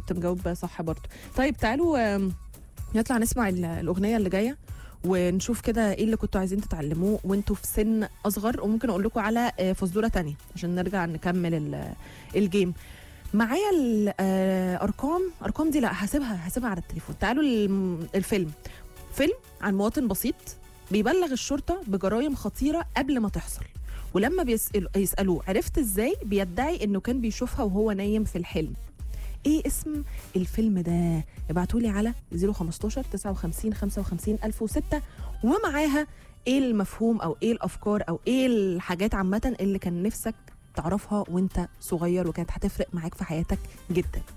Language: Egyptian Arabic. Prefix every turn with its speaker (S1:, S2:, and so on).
S1: كنت مجاوب صح برضو طيب تعالوا آم، نطلع نسمع ال- الاغنيه اللي جايه ونشوف كده ايه اللي كنتوا عايزين تتعلموه وانتوا في سن اصغر وممكن اقول لكم على آه، فزوره تانية عشان نرجع نكمل ال- الجيم معايا الارقام ارقام دي لا هسيبها هسيبها على التليفون تعالوا الم- الفيلم فيلم عن مواطن بسيط بيبلغ الشرطه بجرائم خطيره قبل ما تحصل ولما بيسأل يسالوه عرفت ازاي بيدعي انه كان بيشوفها وهو نايم في الحلم ايه اسم الفيلم ده ابعتوا لي على 015 59 55 1006 ومعاها ايه المفهوم او ايه الافكار او ايه الحاجات عامه اللي كان نفسك تعرفها وانت صغير وكانت هتفرق معاك في حياتك جدا